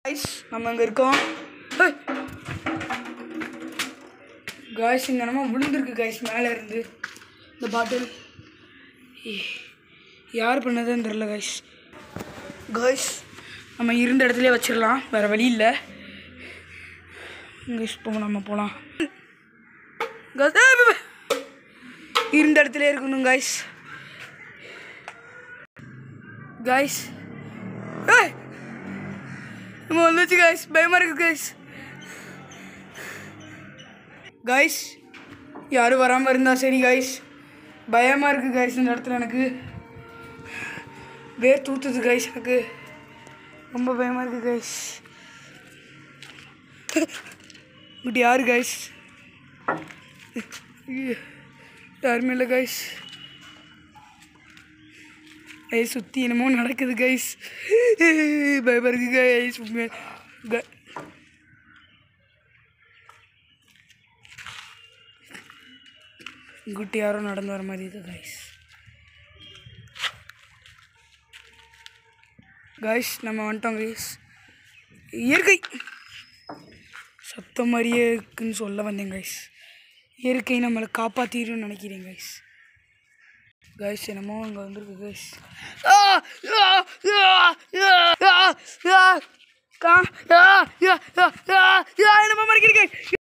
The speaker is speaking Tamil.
கைஸ் நம்ம அங்கே இருக்கோம் காய்ஸ் இங்கே நம்ம விழுந்திருக்கு கைஸ் மேலே இருந்து இந்த பாட்டில் யார் பண்ணதுன்னு தெரில கைஸ் காய்ஸ் நம்ம இருந்த இடத்துலயே வச்சிடலாம் வேறு வழி இல்லை கைஸ் இப்போ நம்ம போகலாம் இருந்த இடத்துல இருக்கணும் காய்ஸ் காய்ஸ் ஏய் நம்ம வந்துச்சு காய்ஸ் பயமாக இருக்கு காய்ஸ் காய்ஸ் யாரும் வராமல் இருந்தா சரி காய்ஸ் பயமாக இருக்குது காய்ஸ் இந்த இடத்துல எனக்கு வேர் தூத்துது காய்ஸ் எனக்கு ரொம்ப பயமாக இருக்குது காய்ஸ் இப்படி யாரு காய்ஸ் யாருமே இல்லை காய்ஸ் கைஸ் சுற்றி என்னமோ நடக்குது கைஸ் பயமாக இருக்கு கைஸ் உண்மையாக குட்டி யாரோ நடந்து வர மாதிரி இருக்குது கைஸ் கைஸ் நம்ம வந்துட்டோம் கைஸ் இயற்கை சத்தம் மாதிரியே இருக்குன்னு சொல்ல வந்தேன் கைஸ் இயற்கை நம்மளை காப்பாற்றிடும்னு நினைக்கிறேன் கைஸ் கைஸ் என்னமோ அங்கே வந்திருக்கு கைஸ் என்னமோ மறைக்கிறேன்